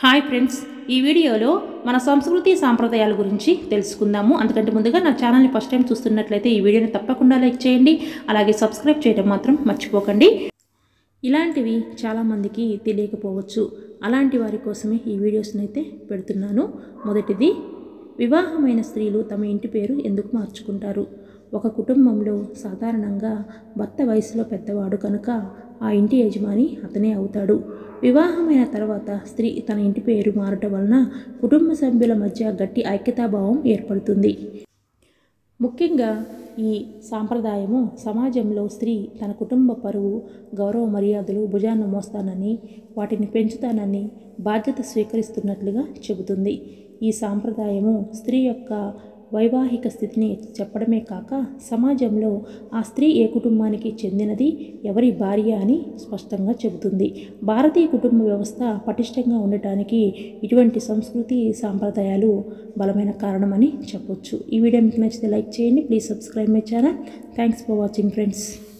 hi friends ఈ వీడియోలో మన సంస్కృతి సాంప్రదాయాల గురించి తెలుసుకుందాము అందుకంటే ముందుగా నా ఛానల్ని ఫస్ట్ టైం చూస్తున్నట్లయితే ఈ వీడియోని తప్పకుండా లైక్ చేయండి అలాగే సబ్స్క్రైబ్ చేయడం మాత్రం మర్చిపోకండి ఇలాంటివి చాలామందికి తెలియకపోవచ్చు అలాంటి వారి కోసమే ఈ వీడియోస్ని అయితే పెడుతున్నాను మొదటిది వివాహమైన స్త్రీలు తమ ఇంటి పేరు ఎందుకు మార్చుకుంటారు ఒక కుటుంబంలో సాధారణంగా భర్త వయసులో పెద్దవాడు కనుక ఆ ఇంటి యజమాని అతనే అవుతాడు వివాహమైన తర్వాత స్త్రీ తన ఇంటి పేరు మారటం వలన కుటుంబ సభ్యుల మధ్య గట్టి ఐక్యతాభావం ఏర్పడుతుంది ముఖ్యంగా ఈ సాంప్రదాయము సమాజంలో స్త్రీ తన కుటుంబ పరువు గౌరవ మర్యాదలు భుజాన్ని మోస్తానని వాటిని పెంచుతానని బాధ్యత స్వీకరిస్తున్నట్లుగా చెబుతుంది ఈ సాంప్రదాయము స్త్రీ యొక్క వైవాహిక స్థితిని చెప్పడమే కాక సమాజంలో ఆ స్త్రీ ఏ కుటుంబానికి చెందినది ఎవరి భార్య అని స్పష్టంగా చెబుతుంది భారతీయ కుటుంబ వ్యవస్థ పటిష్టంగా ఉండటానికి ఇటువంటి సంస్కృతి సాంప్రదాయాలు బలమైన కారణమని చెప్పొచ్చు ఈ వీడియో మీకు నచ్చితే లైక్ చేయండి please subscribe my channel thanks for watching friends